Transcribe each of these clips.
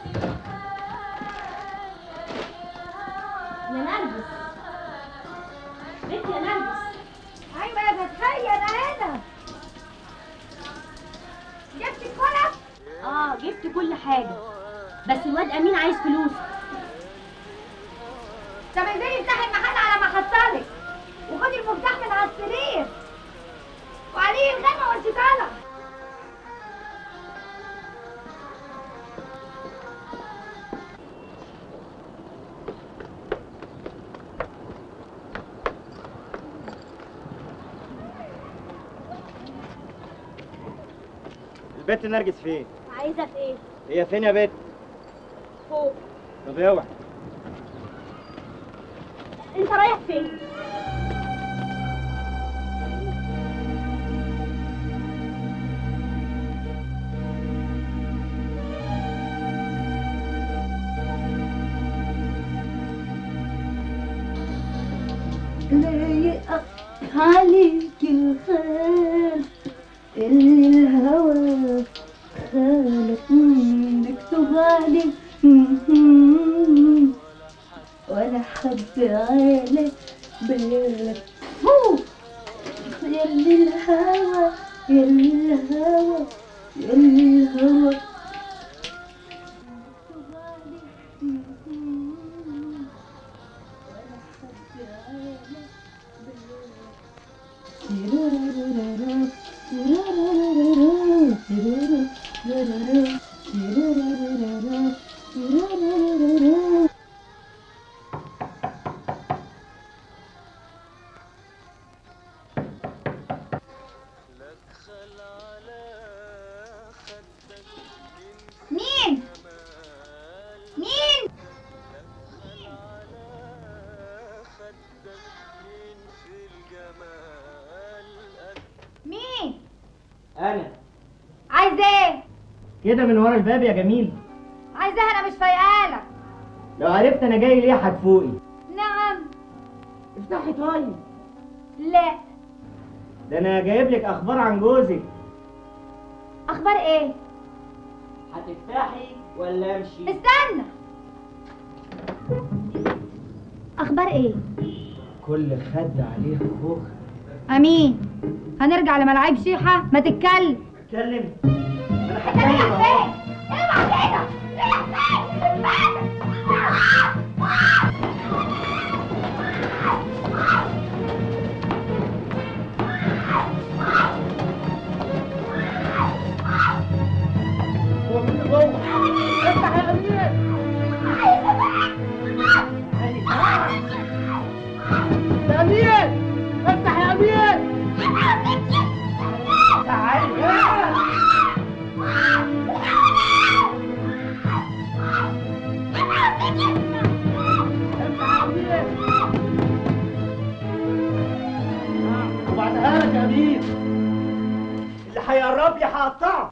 يا نرجس بنت يا نرجس ايوه يا فتحيه انا هنا جبت الكلف اه جبت كل حاجه بس الواد امين عايز فلوس طب انزلي افتحي المحل على ما احصلك وخدي المفتاح من على السرير وعليه الغنى وانت طالعه البت نرجس فين؟ عايزه في ايه هي فين يا بت؟ فوق طب اوعى انت رايح فين لايق عليك الخال اللي الهوى خالك مكتوب عليك ولا حد على بالك فوق يلي الهوى يلي الهوى يلي الهوى مكتوب عليك ولا حد على مين مين مين انا عايز ايه كده من ورا الباب يا جميل عايزاه انا مش فايقالك لو عرفت انا جاي ليه هتفوقي نعم افتحي طيب لا ده انا جايب لك اخبار عن جوزك اخبار ايه هتفتحي ولا امشي استنى اخبار ايه كل خد عليه خوخ امين هنرجع لملاعب شيحه ما تتكلم اتكلم انا هتكلم اهو هو مين اللي جوه؟ افتح يا امير يا امير افتح يا امير تعالي وبعدها لك يا امير اللي هيقرب لي هقطعه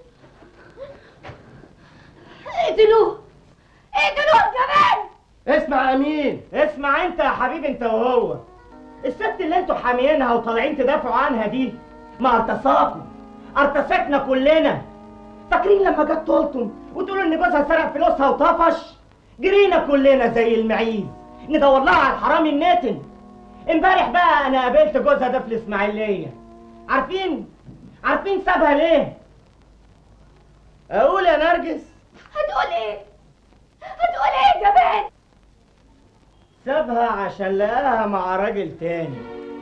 اقتلوه اقتلوه كمان اسمع يا امين اسمع انت يا حبيبي انت وهو الست اللي انتوا حاميينها وطالعين تدافعوا عنها دي ما ارتصاكم ارتصتنا كلنا فاكرين لما جت طولتم وتقولوا ان جوزها سرق فلوسها وطفش جرينا كلنا زي المعيز ندور لها على الحرامي الناتن امبارح بقى انا قابلت جوزها ده في الاسماعيليه عارفين عارفين سابها ليه اقول يا نرجس هتقول ايه هتقول ايه كمان سابها عشان لقاها مع راجل تاني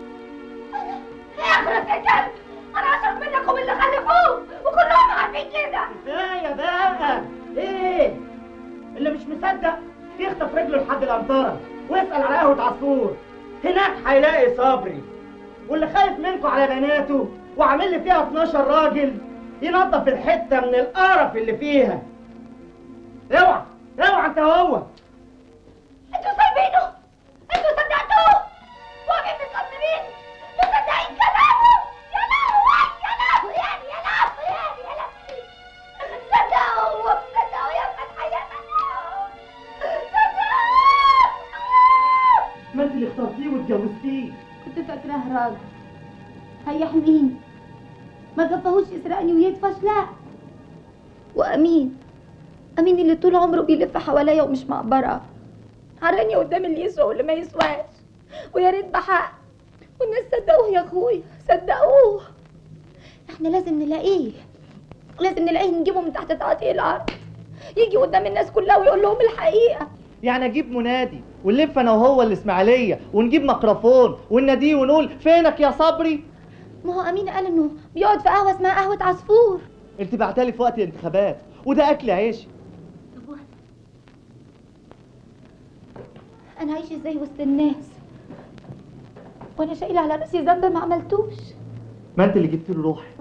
اخرس يا كلب انا اشرف منكم اللي خلفوه وكلهم عارفين كده كفايه بقى ايه اللي مش مصدق يخطف رجله لحد الامطاره ويسال على قهوه عصفور هناك هيلاقي صبري واللي خايف منكم على بناته وعامل لي فيها 12 راجل ينظف الحته من القرف اللي فيها اوعى اوعى انت هو انتوا سايبينه انتوا صدقتوه واقفين متصدمين مصدقين كلامه يا لهوي يا لهوي يعني يا لهوي يعني يا لهوي صدقوا صدقوا يا فتحي يا صدقوا صدقوا ما انت اللي اخترتيه واتجوزتيه كنت فاكراه راجل هيحميني ما كفاهوش يسرقني ويدفش لا وامين امين اللي طول عمره بيلف حواليا ومش معبره عراني قدام اللي يسوى واللي ما يسواش ويا ريت بحق والناس صدقوه يا اخويا صدقوه احنا لازم نلاقيه لازم نلاقيه نجيبه من تحت تعاطي الارض يجي قدام الناس كلها ويقول لهم الحقيقه يعني اجيب منادي ونلف انا وهو الاسماعيليه ونجيب ميكروفون ونناديه ونقول فينك يا صبري ما هو امين قال انه بيقعد في قهوه اسمها قهوه عصفور انت بعتلي في وقت الانتخابات وده اكل عيشي طب وانا انا عايش ازاي وسط الناس وانا شايله على راسي ذنب ما عملتوش ما انت اللي جبت له روحي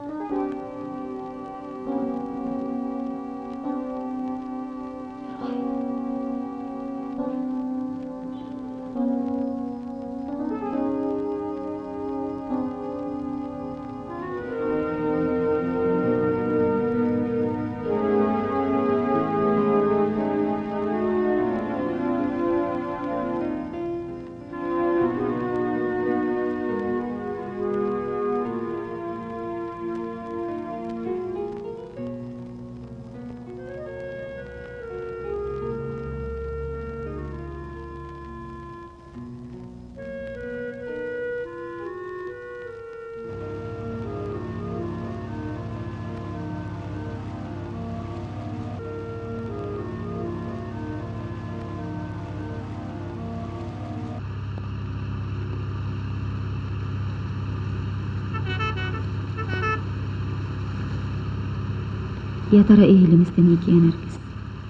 يا ترى ايه اللي مستنيك يا نرجس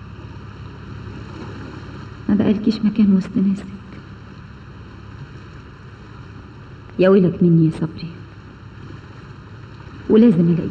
ما بقالكيش مكان وسط ناسك يا ويلك مني يا صبري ولازم الاقيك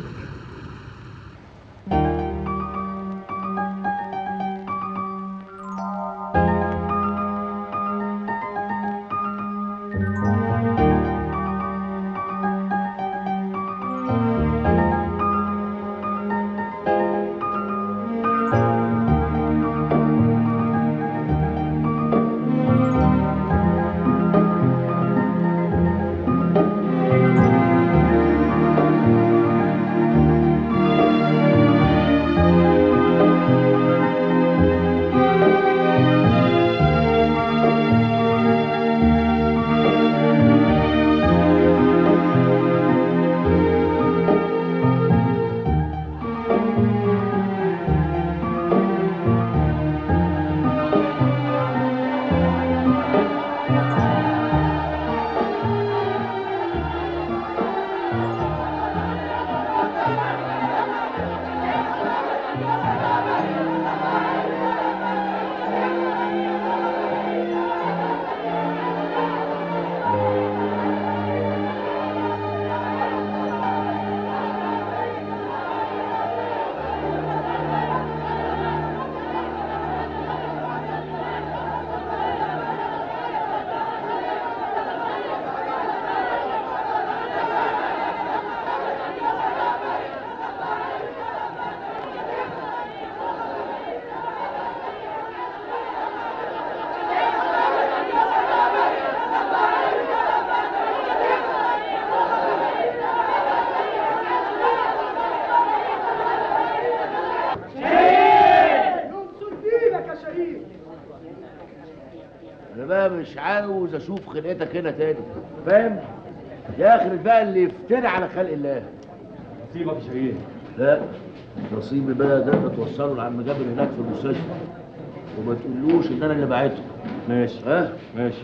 انا بقى مش عاوز اشوف خلقتك هنا تاني فاهم يا اخرة بقى اللي يفتري على خلق الله سيبك يا شهير لا نصيبي بقى ده انت توصله لعم جابر هناك في المستشفى وما تقولوش ان انا اللي بعته ماشي ها ماشي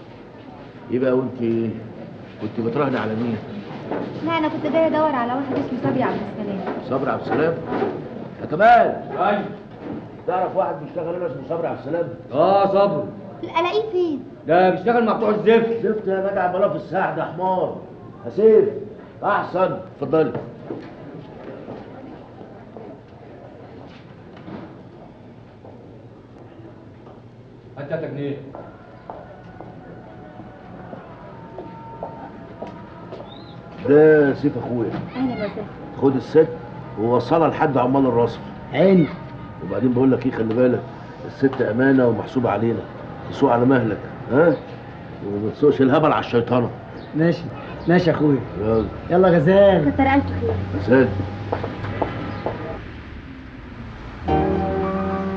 يبقى وانت ايه كنت بتراهني على مين لا انا كنت جايه ادور على واحد اسمه صبري عبد السلام صبري عبد السلام يا كمال ايوه تعرف واحد بيشتغل هنا اسمه صبري عبد السلام اه صبر الاقيه فين ده بيشتغل مع بتوع الزفت شفت يا جدع بلا في الساعة ده حمار هسيف احسن اتفضلي هات 3 جنيه ده سيف اخويا اهلا وسهلا خد الست ووصلها لحد عمال الرصف عيني وبعدين بقول لك ايه خلي بالك الست امانه ومحسوبه علينا تسوق على مهلك ها وما تسوقش الهبل على الشيطانه ماشي ماشي يا اخويا يلا يلا غزال كتر الف خير مساد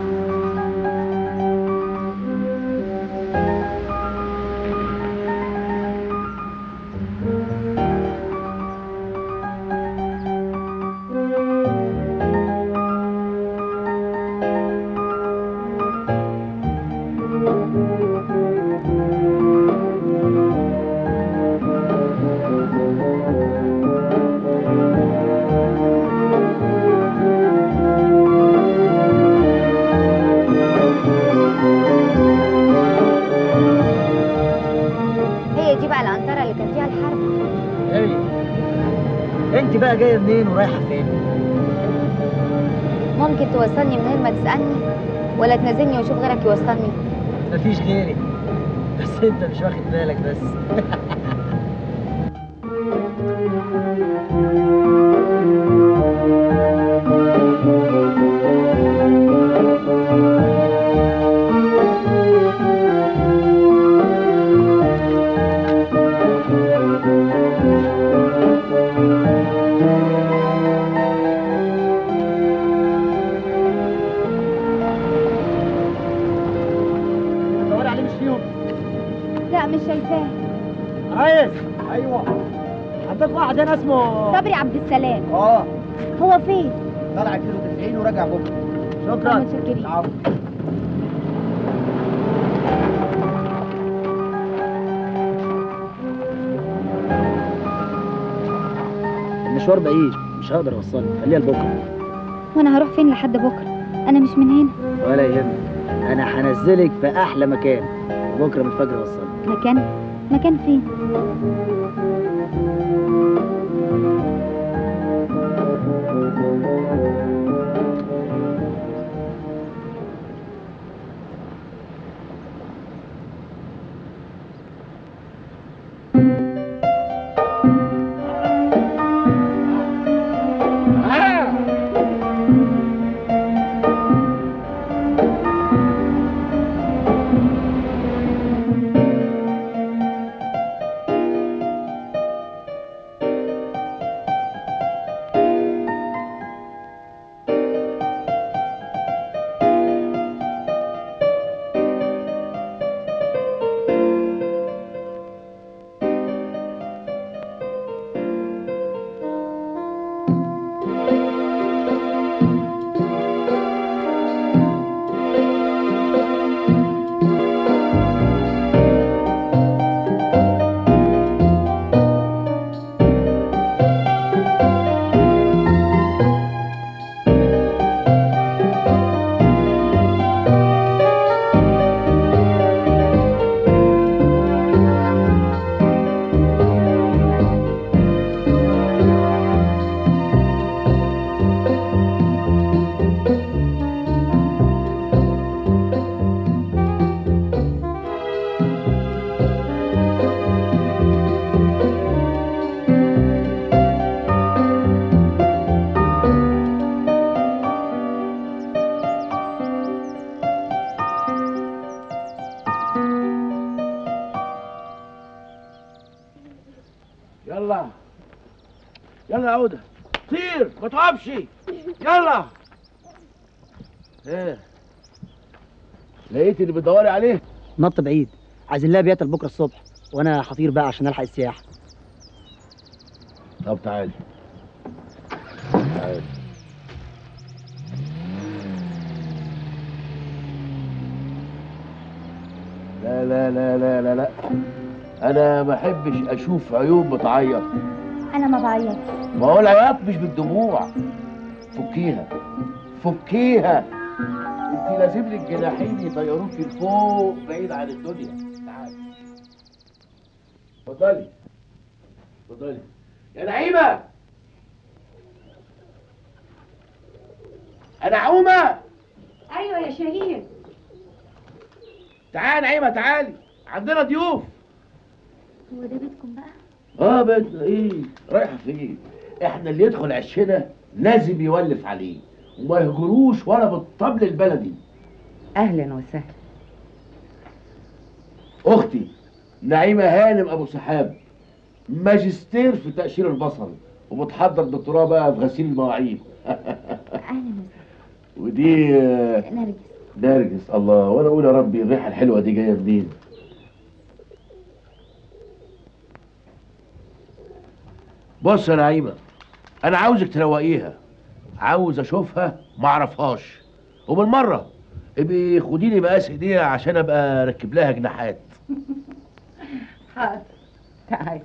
بقى جايه منين ورايحه فين ممكن توصلني من غير ما تسألني ولا تنزلني واشوف غيرك يوصلني مفيش غيري بس انت مش واخد بالك بس دوري عليه مش فيهم لا مش شايفاه ريس ايوه عندك واحد هنا اسمه صبري عبد السلام اه هو فين؟ طلع كيلو 90 وراجع بكره طب شكرا متشكرين العفو. المشوار بعيد مش هقدر اوصلك خليها لبكره وانا هروح فين لحد بكره انا مش من هنا ولا يهمك انا هنزلك في احلى مكان بكره من الفجر اوصلك مكان مكان فين يلا يلا يا عودة طير ما تقفش يلا ايه لقيت اللي بتدوري عليه نط بعيد عايزين لها بيات بكره الصبح وانا هطير بقى عشان الحق السياحه طب تعالي تعالي لا لا لا لا لا لا انا ما احبش اشوف عيون بتعيط انا ما بعيط ما هو العياط مش بالدموع فكيها فكيها انت لازم لك جناحين يطيروك لفوق بعيد عن الدنيا تعالي اتفضلي اتفضلي يا نعيمة انا عومة ايوه يا شاهين تعالي يا نعيمة تعالي عندنا ضيوف هو ده بيتكم بقى اه بدنا ايه رايحه فين احنا اللي يدخل عشنا لازم يولف عليه وما يهجروش ولا بالطبل البلدي اهلا وسهلا اختي نعيمه هانم ابو سحاب ماجستير في تقشير البصل وبتحضر دكتوراه بقى في غسيل المواعين اهلا وسهلا ودي آه، نرجس نرجس الله وانا اقول يا ربي الريحه الحلوه دي جايه منين بص يا نعيمه انا عاوزك تروقيها عاوز اشوفها ما اعرفهاش وبالمره ابقي خديني مقاس ايديها عشان ابقى اركب لها جناحات حاضر تعالي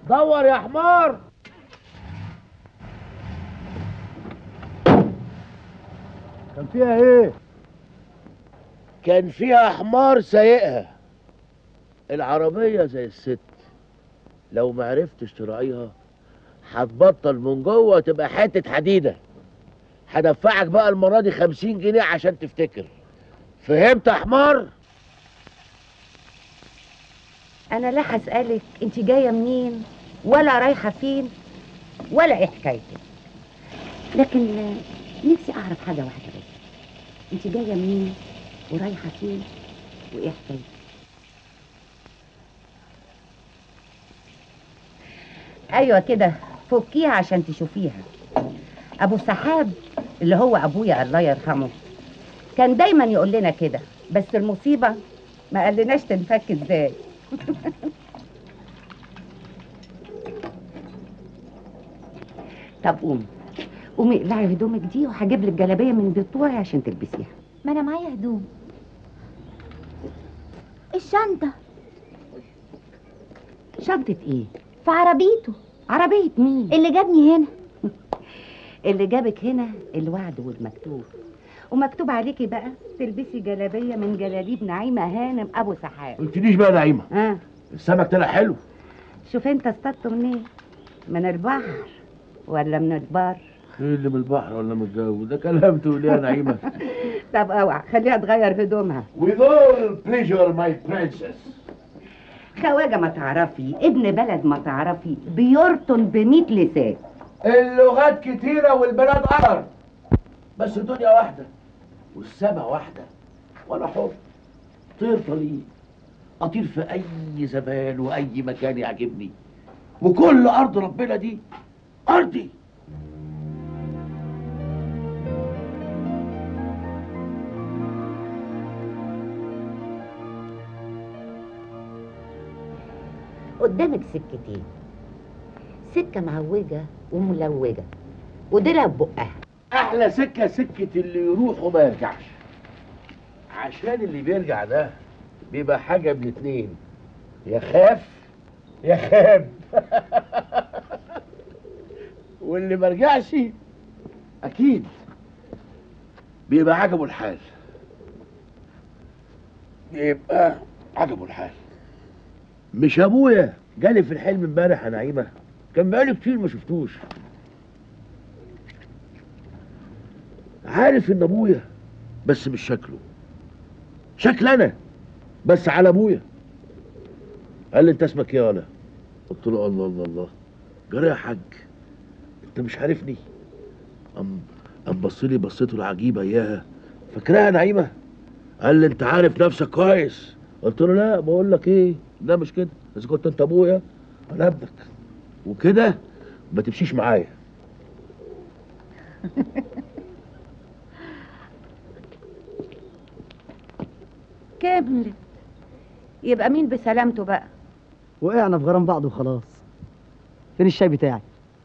دور يا حمار كان فيها ايه كان فيها حمار سايقها العربية زي الست لو ما عرفتش تراعيها هتبطل من جوه تبقى حتة حديدة هدفعك بقى المرة دي خمسين جنيه عشان تفتكر فهمت يا حمار؟ انا لا هسالك انت جايه منين ولا رايحه فين ولا ايه حكايتك لكن آه، نفسي اعرف حاجه واحده بس انت جايه منين ورايحه فين وايه حكايتك ايوه كده فكيها عشان تشوفيها ابو سحاب اللي هو ابويا الله يرحمه كان دايما يقول لنا كده بس المصيبه ما قالناش تنفك ازاي طب قومي قومي اقلعي هدومك دي وهجيب لك جلابيه من بتوعي عشان تلبسيها ما انا معايا هدوم الشنطة شنطه ايه في عربيته عربيه مين اللي جابني هنا اللي جابك هنا الوعد والمكتوب ومكتوب عليكي بقى تلبسي جلابيه من جلاليب نعيمه هانم ابو سحاب قلتليش بقى نعيمة ها السمك طلع حلو شوف انت اصطدته منين من البحر ولا من البر ايه اللي من البحر ولا من الجو ده كلام تقول يا نعيمة طب اوعى خليها تغير هدومها With all pleasure my princess خواجه ما تعرفي ابن بلد ما تعرفي بيرطن بميت لسان اللغات كتيرة والبلاد قرر بس الدنيا واحدة والسما واحدة وأنا حر طير طليق أطير في أي زمان وأي مكان يعجبني وكل أرض ربنا دي أرضي قدامك سكتين سكه معوجه وملوجه وديلها ببقها أحلى سكة سكة اللي يروح وما يرجعش عشان اللي بيرجع ده بيبقى حاجة من اتنين يا خاف يا خاب واللي ما رجعش أكيد بيبقى عجبه الحال يبقى عجبه الحال مش ابويا جالي في الحلم امبارح يا نعيمه كان بقالي كتير ما شفتوش عارف ان ابويا بس مش شكله شكل انا بس على ابويا قال لي انت اسمك ايه يا ولا قلت له الله الله الله جرى يا حاج انت مش عارفني ام ام بص لي بصيته العجيبه اياها فاكراها نعيمه قال لي انت عارف نفسك كويس قلت له لا بقول لك ايه لا مش كده اذا كنت انت ابويا انا ابنك وكده ما تمشيش معايا كملت يبقى مين بسلامته بقى وقعنا في غرام بعض وخلاص فين الشاي بتاعي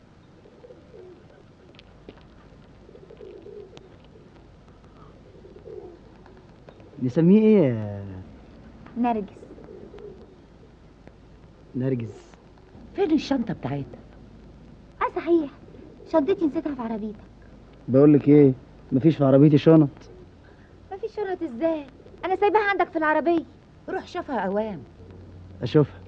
نسميه ايه يا نرجس نرجس فين الشنطه بتاعتها اه صحيح شنطتي نسيتها في عربيتك بقول لك ايه مفيش في عربيتي شنط مفيش شنط ازاي انا سايباها عندك في العربيه روح شوفها اوام اشوفها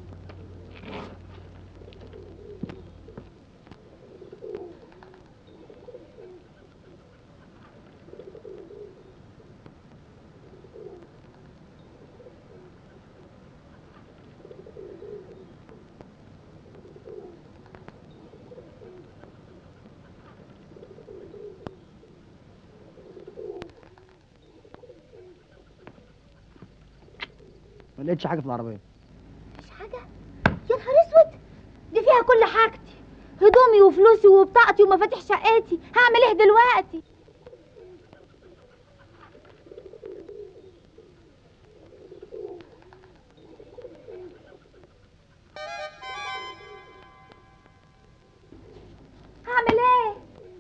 ما لقيتش حاجه في العربيه مفيش حاجه يا نهار اسود دي فيها كل حاجتي هدومي وفلوسي وبطاقتي ومفاتيح شقتي هعمل ايه دلوقتي هعمل ايه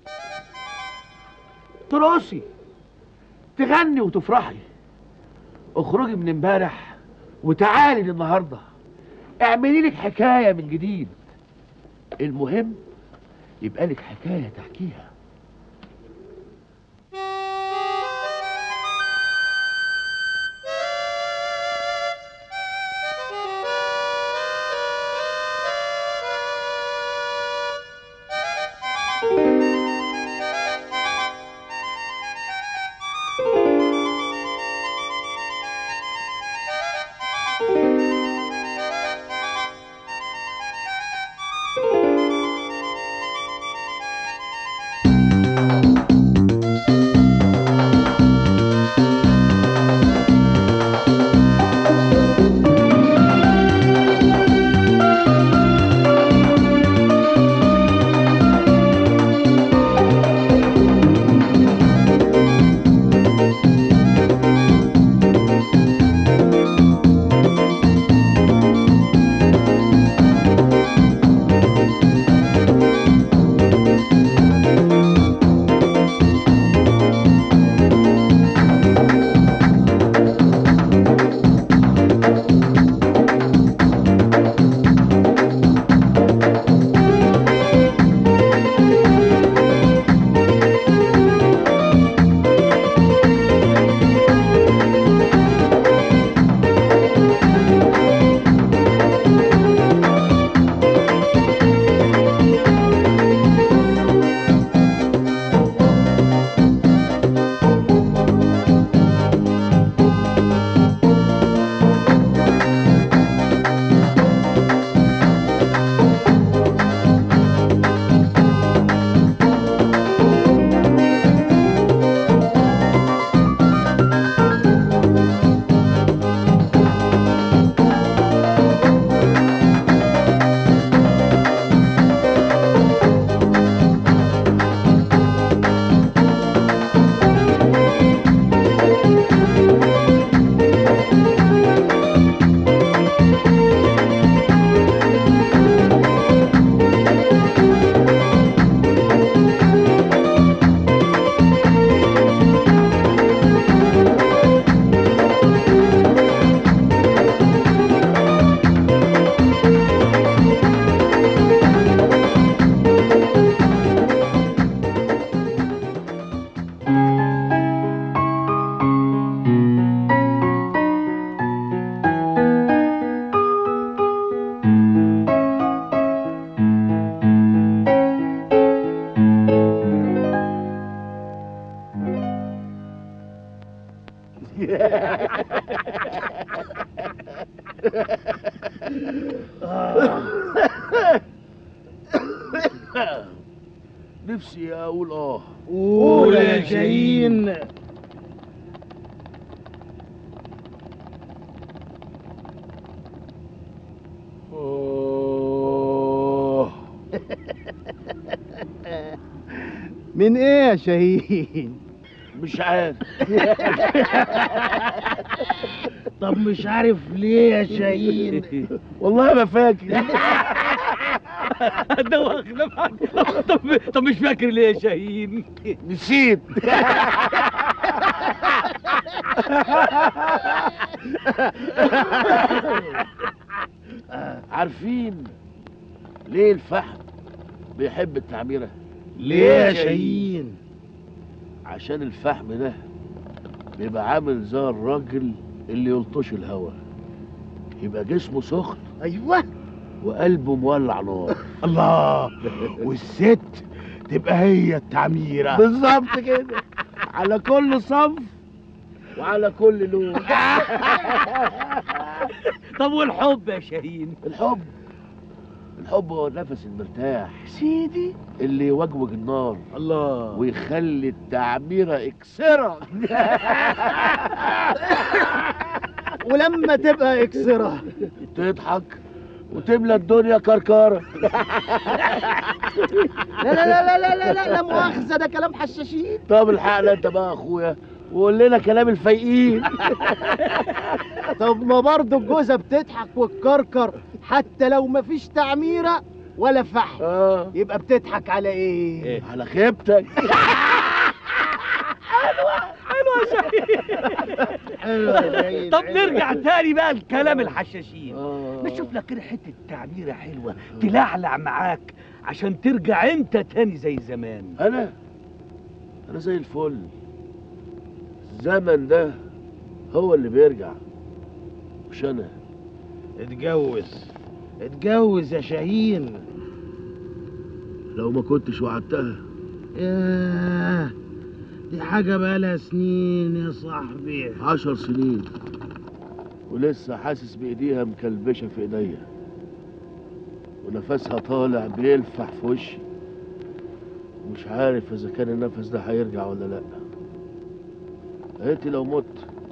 ترقصي تغني وتفرحي اخرجي من امبارح وتعالي للنهارده اعملي لك حكايه من جديد المهم يبقى لك حكايه تحكيها نفسي اقول اه قول يا شاهين آه. من ايه يا شاهين مش عارف طب مش عارف ليه يا شاهين والله ما فاكر ده واخد طب طب مش فاكر ليه يا شاهين نسيت عارفين ليه الفحم بيحب التعميرة ليه يا شاهين عشان الفحم ده بيبقى عامل زي الراجل اللي يلطش الهوا يبقى جسمه سخن ايوه وقلبه مولع نار الله والست تبقى هي التعميرة بالظبط كده على كل صف وعلى كل لون طب والحب يا شاهين الحب الحب هو النفس المرتاح سيدي اللي يوجوج النار الله ويخلي التعميرة اكسرة ولما تبقى اكسرة تضحك وتملى الدنيا كركرة لا لا لا لا لا لا لا, لا مؤاخذة ده كلام حشاشين طب الحقنا انت بقى يا اخويا وقول لنا كلام الفايقين طب ما برضه الجوزة بتضحك وتكركر حتى لو مفيش تعميرة ولا فحم اه يبقى بتضحك على ايه؟ على خيبتك حلوه يا شاهين حلو يا شهيد طب حلو. نرجع تاني بقى لكلام الحشاشين آه. ما تشوف لك كده حته تعبيره حلوه تلعلع معاك عشان ترجع انت تاني زي زمان انا انا زي الفل الزمن ده هو اللي بيرجع مش انا اتجوز اتجوز يا شاهين لو ما كنتش وعدتها ياه دي حاجة بقالها سنين يا صاحبي عشر سنين ولسه حاسس بايديها مكلبشه في ايديا ونفسها طالع بيلفح في وشي مش عارف اذا كان النفس ده هيرجع ولا لا قالت لي لو مت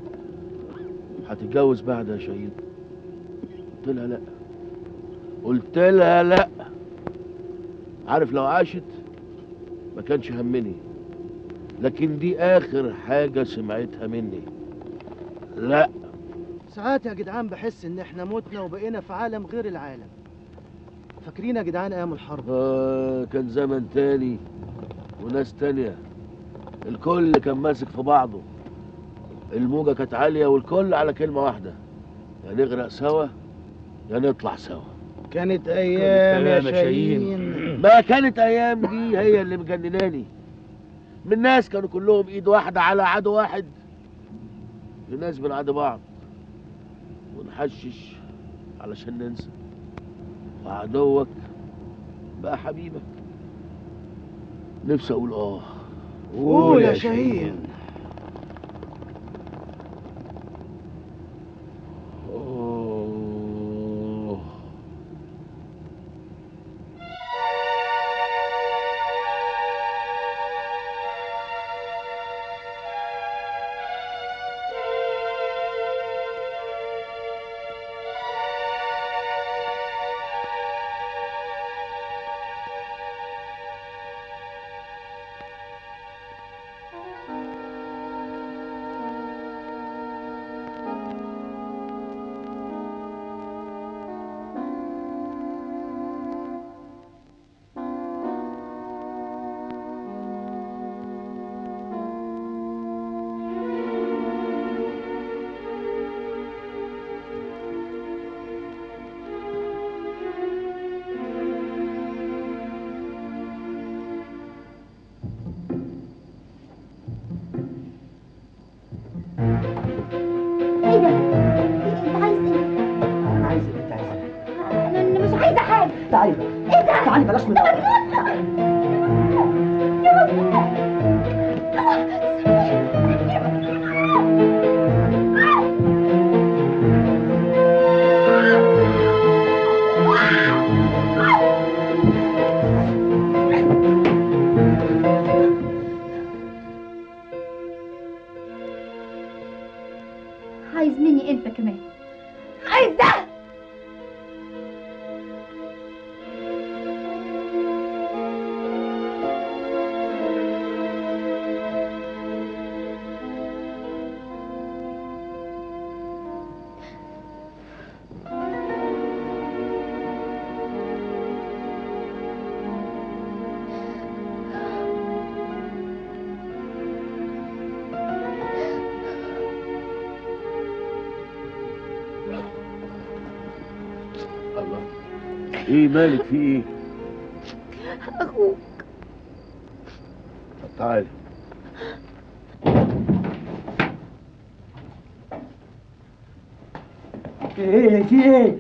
هتتجوز بعد يا شهيد قلت لها لا قلت لها لا عارف لو عاشت ما كانش همني لكن دي اخر حاجه سمعتها مني لا ساعات يا جدعان بحس ان احنا متنا وبقينا في عالم غير العالم فاكرين يا جدعان ايام الحرب آه كان زمن تاني وناس تانية الكل كان ماسك في بعضه الموجة كانت عالية والكل على كلمة واحدة يا نغرق سوا يا نطلع سوا كانت ايام يا كلام يا شاهين. شاهين ما كانت أيام دي هي اللي مجنناني من ناس كانوا كلهم إيد واحدة على عدو واحد لناس بنعادي بعض ونحشش علشان ننسى وعدوك بقى حبيبك نفسي أقول آه قول يا شاهين أوه. ايه ده؟ انت عايز ايه؟ انا عايز اللي انت عايزاه انا أنا مش عايزه حاجه تعالي بقى ايه ده؟ تعالي بلاش من الأرض. عايز مني انت كمان عايز ده الله ايه مالك في ايه اخوك طب تعالي ايه في ايه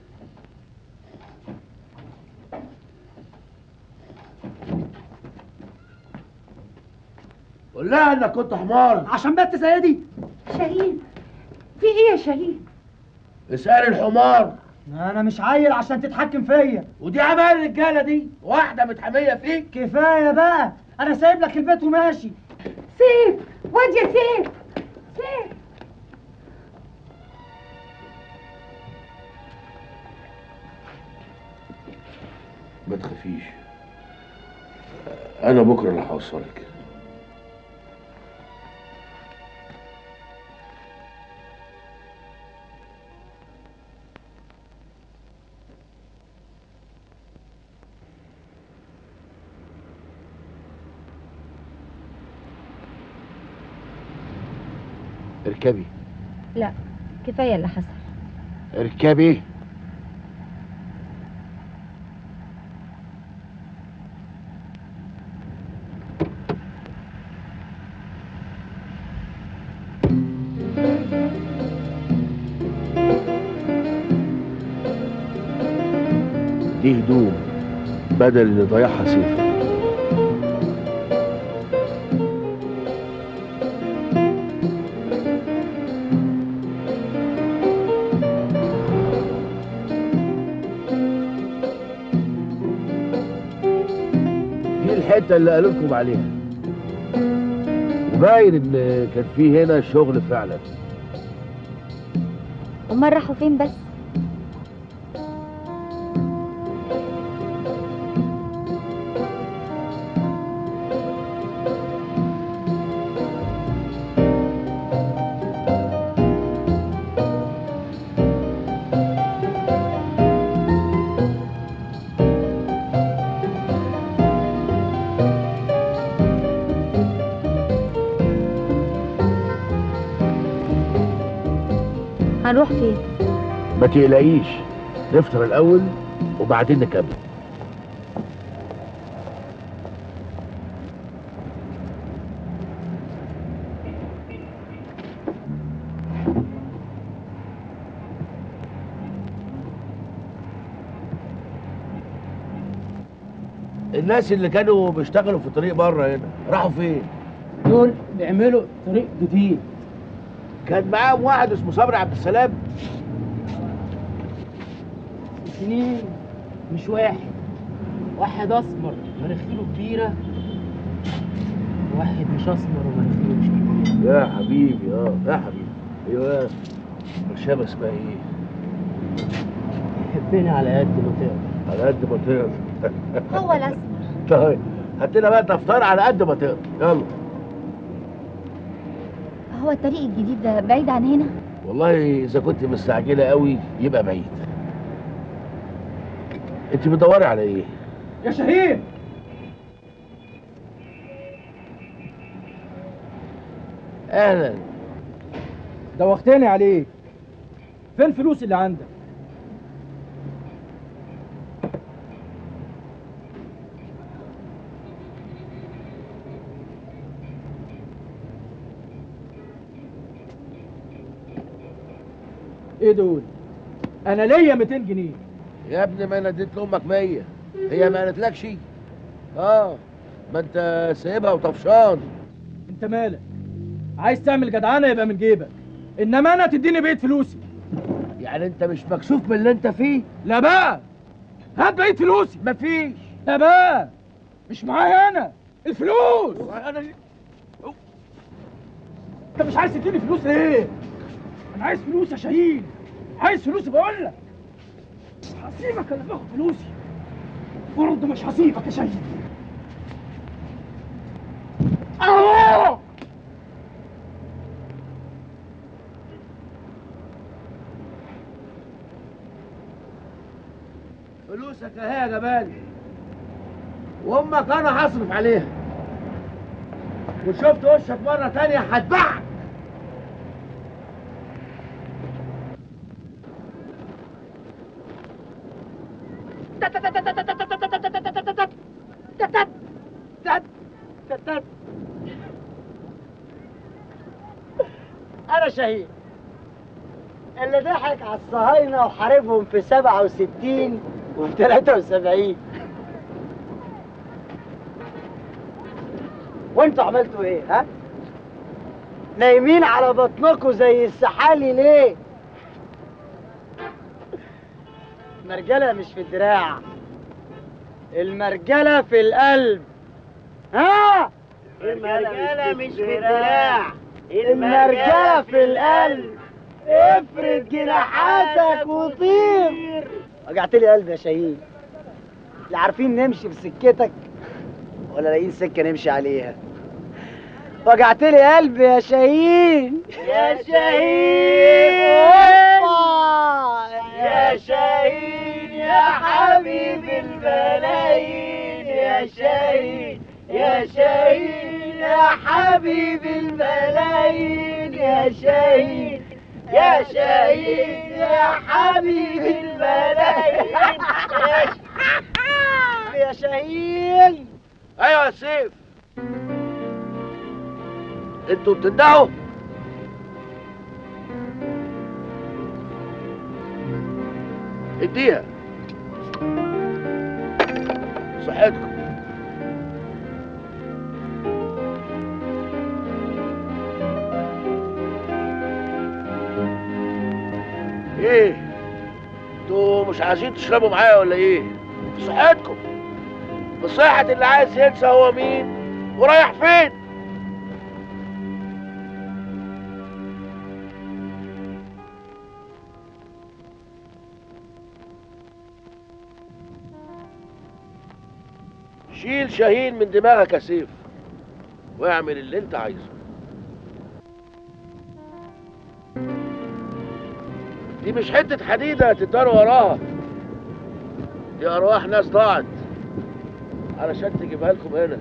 قول لها انك كنت حمار عشان بنت زي دي شاهين في ايه يا شاهين اسأل الحمار انا مش عيل عشان تتحكم فيا ودي عمال الرجاله دي واحده متحميه فيك كفايه بقى انا سايب لك البيت وماشي سيف واد يا سيف سيف ما تخافيش انا بكره اللي هوصلك اركبي لا كفايه اللي حصل اركبي دي هدوم بدل اللي ضيعها سيف دي الحته اللي قالوا لكم عليها وباين ان كان في هنا شغل فعلا امال راحوا فين بس هنروح فين ما تقلقيش نفطر الاول وبعدين نكمل الناس اللي كانوا بيشتغلوا في طريق بره هنا راحوا فين؟ دول بيعملوا طريق جديد كان معاهم واحد اسمه صبري عبد السلام اتنين مش واحد واحد اسمر مناخيره كبيره واحد مش اسمر ومناخيره مش كبيره يا حبيبي اه يا حبيبي ايوه الشابه اسمها ايه؟ يحبني على قد ما تقدر على قد ما تقدر هو الاسمر طيب هات لنا بقى دفتر على قد ما تقدر يلا هو الطريق الجديد ده بعيد عن هنا والله اذا كنت مستعجله قوي يبقى بعيد انت بتدوري على ايه؟ يا شهيد اهلا دوختني عليك فين الفلوس اللي عندك ايه دول انا ليا 200 جنيه يا ابني ما انا اديت لامك 100 هي ما قالتلكش اه ما انت سايبها وطفشان انت مالك عايز تعمل جدعانه يبقى من جيبك انما انا تديني بقيه فلوسي يعني انت مش مكسوف من اللي انت فيه لا بقى هات بقيه فلوسي مفيش لا بقى مش معايا انا الفلوس انا انت مش عايز تديني فلوس ليه انا عايز فلوس يا شاهين عايز فلوس بقول لك هسيبك انا باخد فلوسي برضه مش هسيبك يا شاهين آه! فلوسك اهي يا جمال وامك انا هصرف عليها وشفت وشك مره تانية هتبعك انا شهيد اللي ضحك على الصهاينه وحاربهم في 67 وفي 73 وانتوا عملتوا ايه ها نايمين على بطنكم زي السحالي ليه المرجله مش في الدراع المرجله في القلب ها المرجله مش في الدراع المرجله في القلب افرد جناحاتك وطير وجعت لي قلبي يا شاهين لا عارفين نمشي في سكتك ولا لاقيين سكه نمشي عليها وجعت لي قلبي يا شاهين يا شاهين يا شاهين يا حبيب الملايين يا شاهين يا شاهين يا حبيب الملايين يا شهيد يا شهيد يا حبيب الملايين يا ش- يا شهيد ايوه يا سيف انتوا بتندعوا اديها صحتكم ايه انتوا مش عايزين تشربوا معايا ولا ايه صحتكم بصحة اللي عايز ينسى هو مين ورايح فين شيل شاهين من دماغك يا سيف واعمل اللي انت عايزه دي مش حتة حديدة تدار وراها دي أرواح ناس ضاعت علشان تجيبها لكم هنا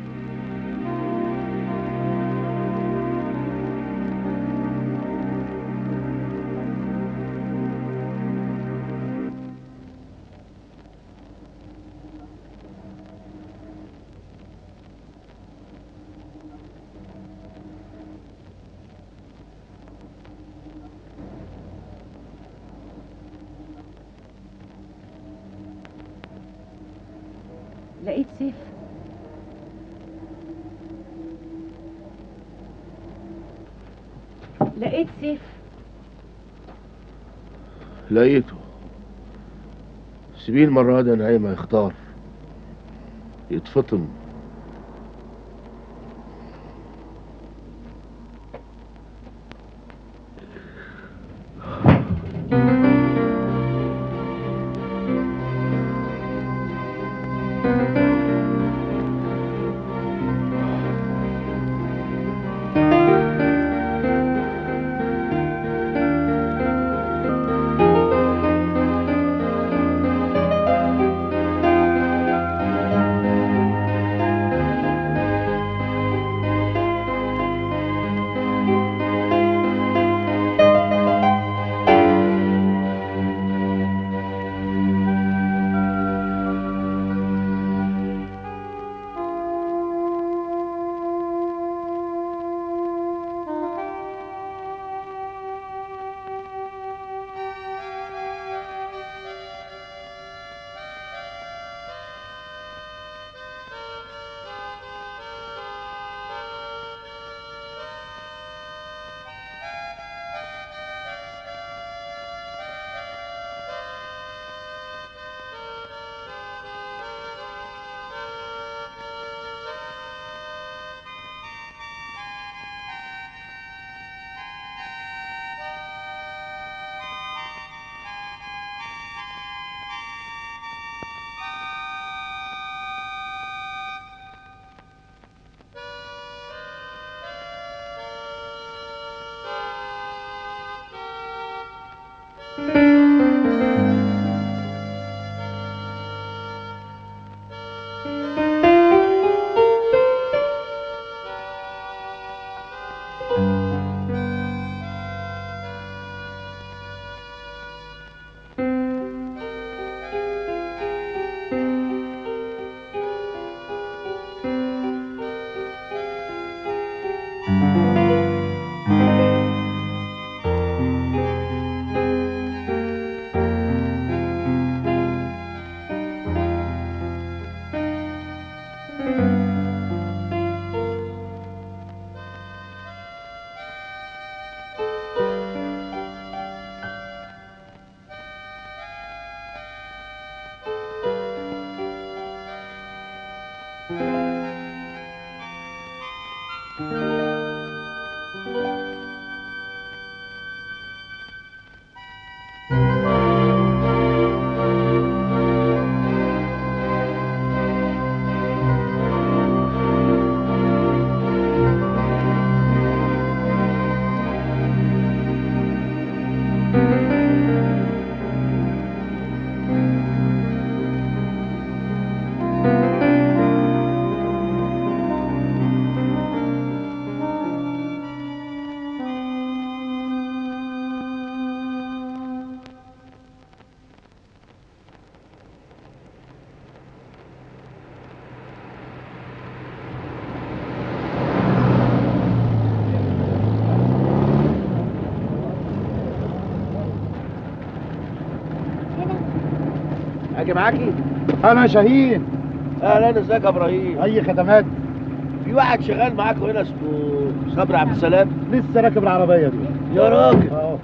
لقيت سيف لقيت سيف لقيته سيبيه المرة دي نعيمة يختار يتفطم اجي معاكي انا شاهين اهلا ازيك يا ابراهيم اي خدمات في واحد شغال معاكم هنا اسمه صبري عبد السلام لسه راكب العربيه دي يا راجل اه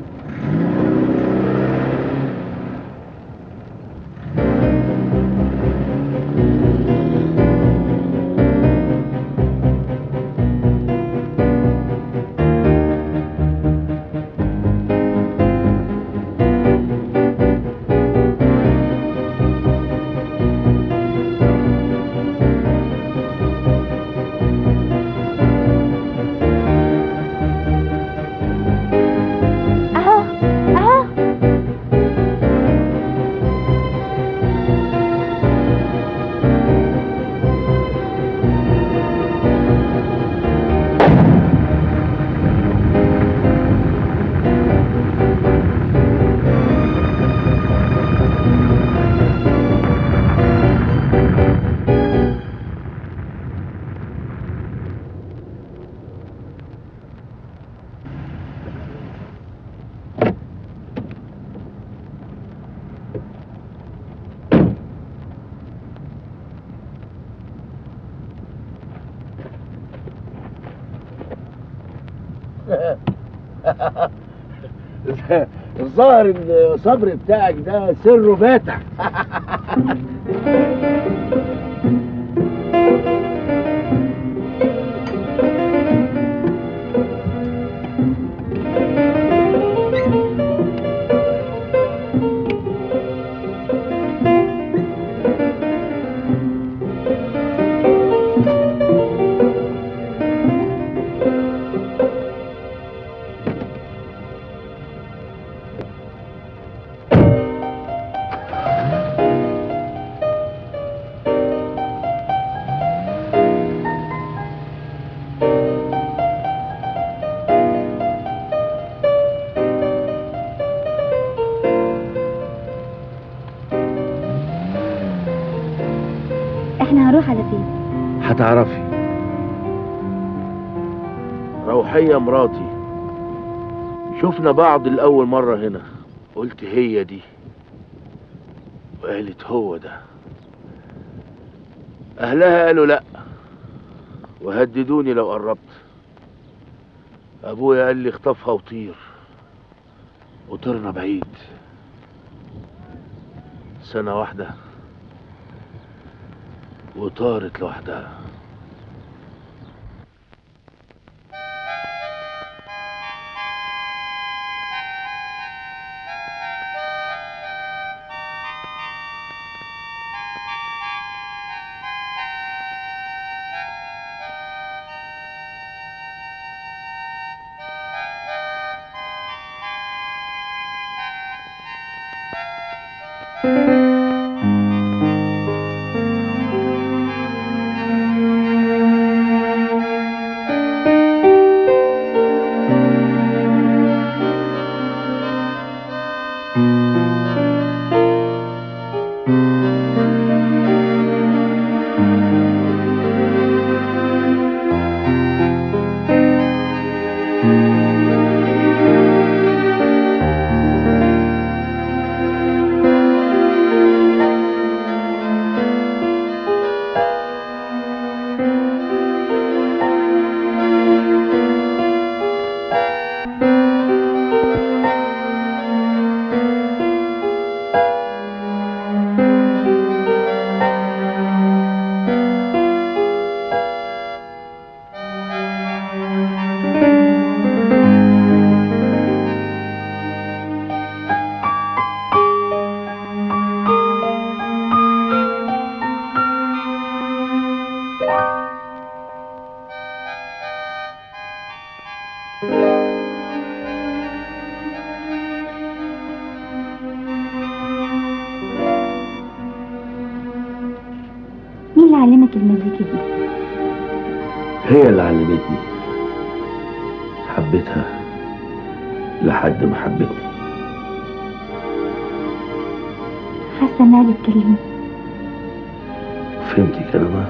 اهو اهو الظاهر ان صبري بتاعك ده سره باتع احنا هنروح على فين هتعرفي روحية مراتي شفنا بعض الأول مرة هنا قلت هي دي وقالت هو ده أهلها قالوا لأ وهددوني لو قربت أبويا قال لي اخطفها وطير وطرنا بعيد سنة واحدة وطارت لوحدها مين اللي علمك المزيكا دي هي اللي علمتني حبيتها لحد ما حبتني حاسه انها بتكلمني فهمتي كلامها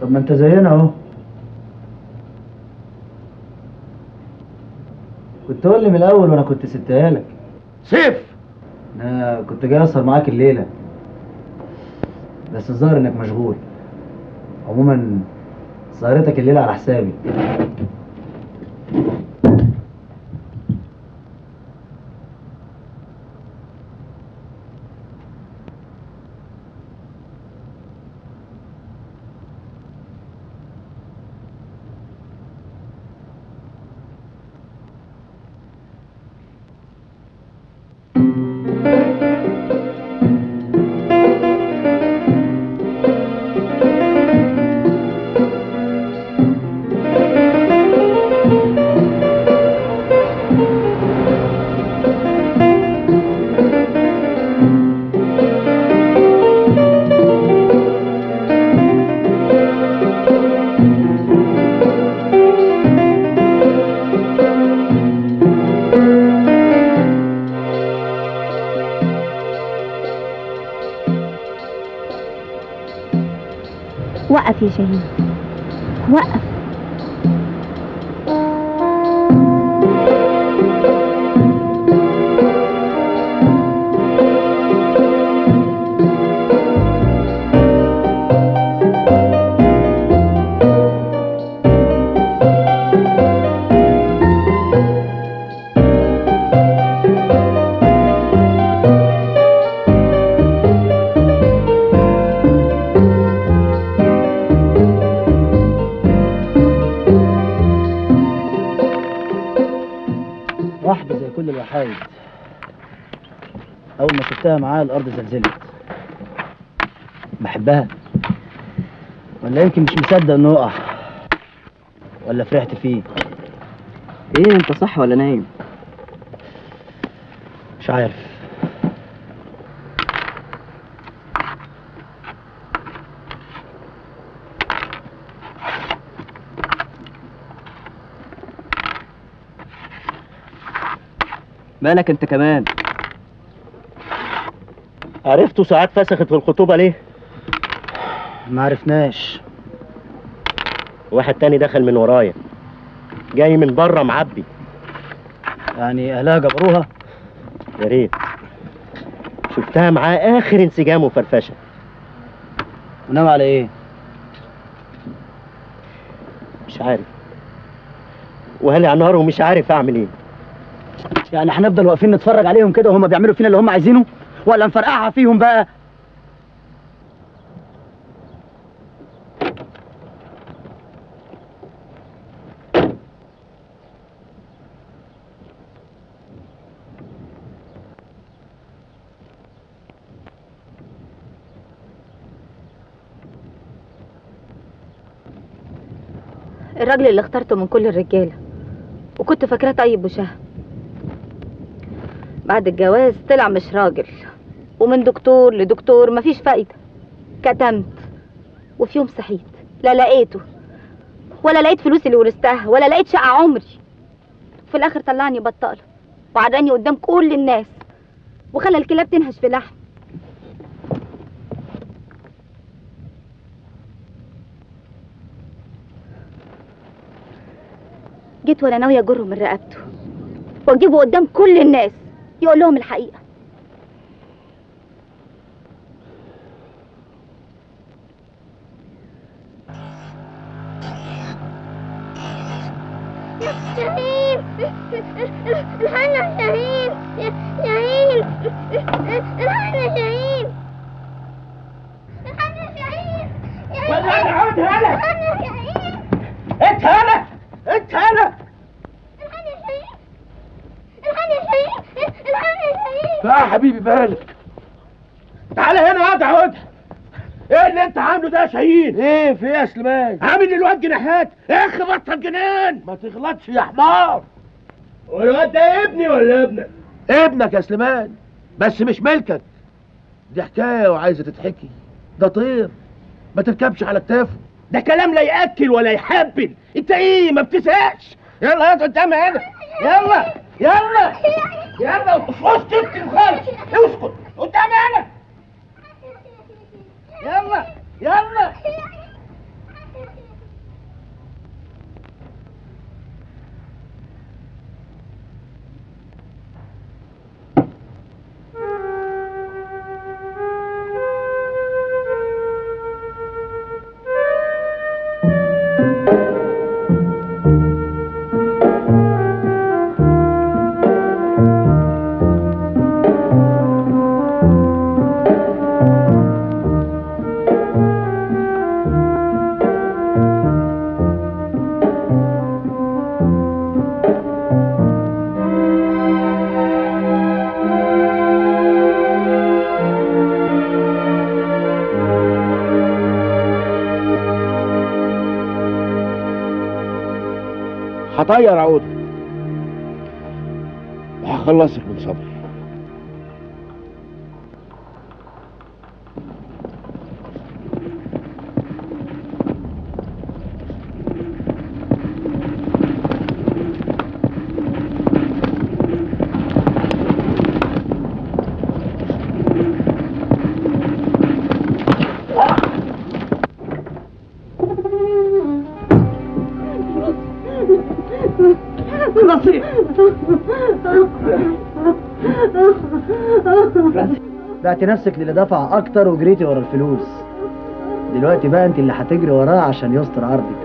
طب ما انت زينا اهو كنت قول لي من الاول وانا كنت سبتها لك سيف انا كنت جاي اسهر معاك الليله بس الظاهر انك مشغول عموما سهرتك الليله على حسابي وقف يا شاهين وقف واحده زي كل الوحايد اول ما شفتها معاها الارض زلزلت بحبها ولا يمكن مش مصدق انه وقع ولا فرحت فيه ايه انت صح ولا نايم مش عارف مالك انت كمان عرفتوا ساعات فسخت في الخطوبة ليه؟ ما عرفناش واحد تاني دخل من ورايا جاي من بره معبي يعني اهلها جبروها يا ريت شفتها معاه اخر انسجام وفرفشه ونام على ايه مش عارف وهلي على النهار ومش عارف اعمل ايه يعني هنفضل واقفين نتفرج عليهم كده وهم بيعملوا فينا اللي هم عايزينه ولا نفرقعها فيهم بقى الراجل اللي اخترته من كل الرجاله وكنت فاكراه طيب وشهم بعد الجواز طلع مش راجل ومن دكتور لدكتور مفيش فايده كتمت وفي يوم صحيت لا لقيته ولا لقيت فلوسي اللي ورثتها ولا لقيت شقه عمري في الاخر طلعني بطاله وعداني قدام كل الناس وخلى الكلاب تنهش في لحم جيت وانا ناويه اجره من رقبته واجيبه قدام كل الناس يقول لهم الحقيقه شاهين الحقنا يا شاهين يا شاهين الحقنا يا شاهين الحقنا يا شاهين ولا أنا عود هلا. الحقنا يا شاهين انت انا انت انا الحقنا يا شاهين الحقنا يا شاهين الحقنا يا شاهين لا يا حبيبي بالك تعالى هنا يا عود ايه اللي انت عامله ده يا شاهين ايه في ايه يا سليمان عامل الواد جناحات يا اخي بطل جنان ما تغلطش يا حمار والواد ده ابني ولا ابنك ابنك يا سليمان بس مش ملكك دي حكايه وعايزه تتحكي ده طير ما تركبش على كتافه ده كلام لا ياكل ولا يحبل انت ايه ما بتزهقش يلا يا قدام هنا يلا يلا يلا اسكت اكتب خالص اسكت قدام هنا يلا يلا هطير عود وهخلصك من صبري راسي بعت نفسك للي دفع اكتر وجريتي ورا الفلوس دلوقتي بقى انت اللي هتجري وراه عشان يستر عرضك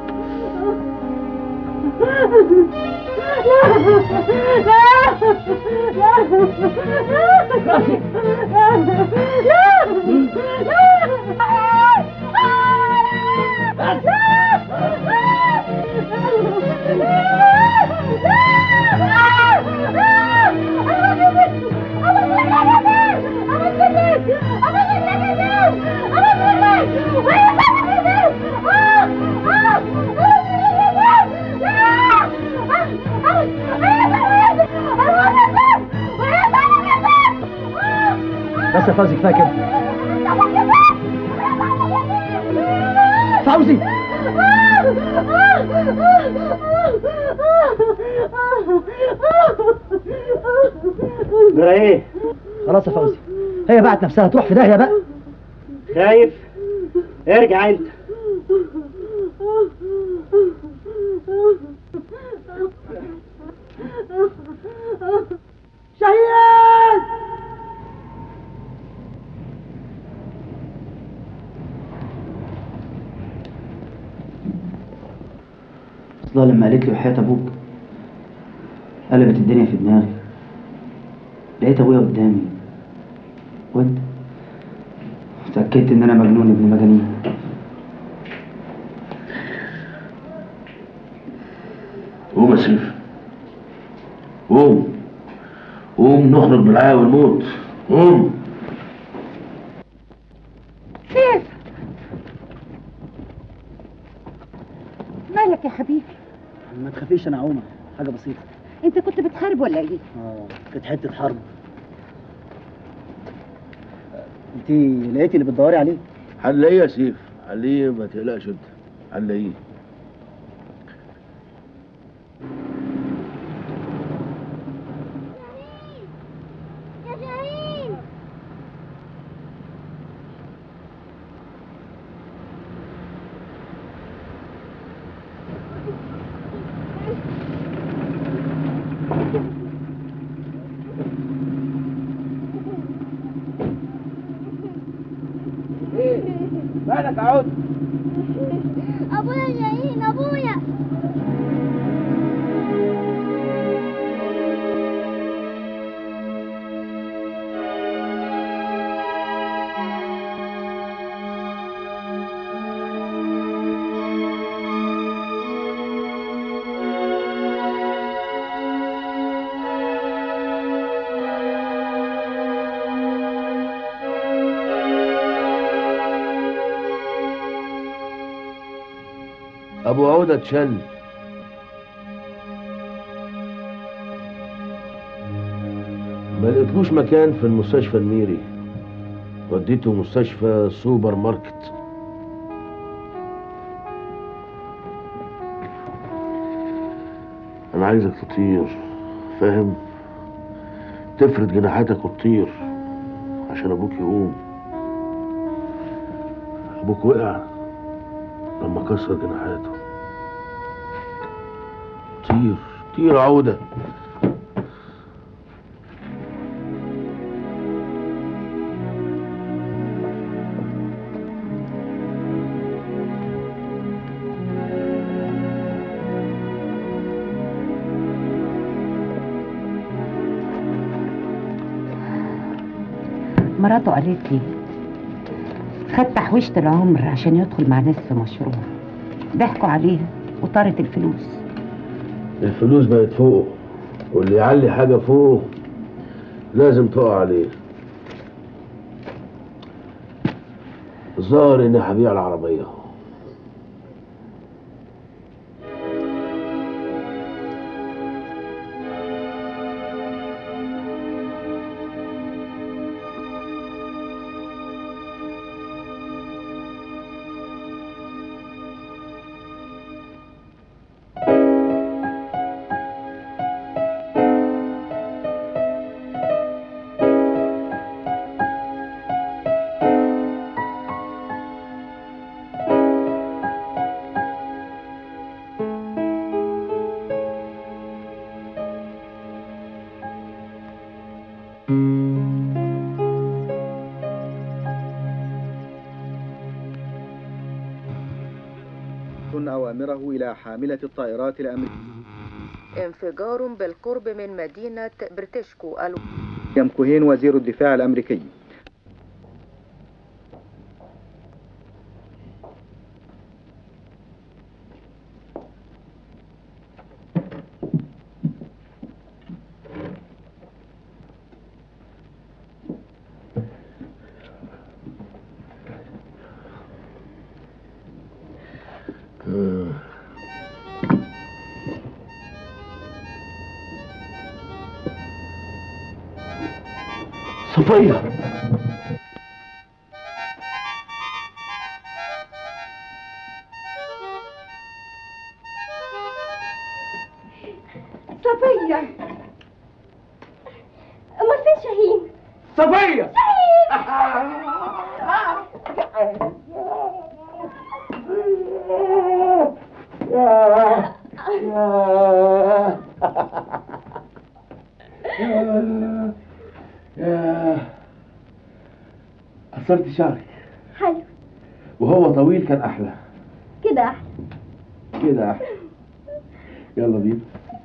بس يا فوزي كفايه كده فوزي جرى ايه؟ خلاص يا فوزي هي بعت نفسها تروح في داهيه بقى خايف؟ ارجع انت شهيد اصلها لما قالت لي وحياة ابوك قلبت الدنيا في دماغي لقيت ابويا قدامي وانت اتأكدت ان انا مجنون ابن مجانين قوم يا سيف قوم قوم نخرج بالحياة والموت قوم سيف مالك يا حبيبي ما تخافيش انا عومة حاجة بسيطة انت كنت بتحارب ولا ايه اه كانت حتة حرب انت لقيتي اللي بتدوري عليه هنلاقيه يا سيف هنلاقيه ما تقلقش انت هنلاقيه مالك عود ابويا جايين ابويا ابو عودة اتشل ما لقيتلوش مكان في المستشفى الميري وديته مستشفى سوبر ماركت انا عايزك تطير فاهم تفرد جناحاتك وتطير عشان ابوك يقوم ابوك وقع لما كسر جناحاته طير طير عودة مراته قالت لي خد تحويشة العمر عشان يدخل مع ناس في مشروع ضحكوا عليه وطارت الفلوس الفلوس بقت فوق واللي يعلي حاجة فوق لازم تقع عليه الظاهر اني هبيع العربية أوامره إلى حاملة الطائرات الأمريكية انفجار بالقرب من مدينة برتشكو الو ويليام كوهين وزير الدفاع الأمريكي صفية صفية أمال فين شاهين؟ صفية يا قصرت شعرك حلو وهو طويل كان احلى كده أحلى كده احلى يلا بينا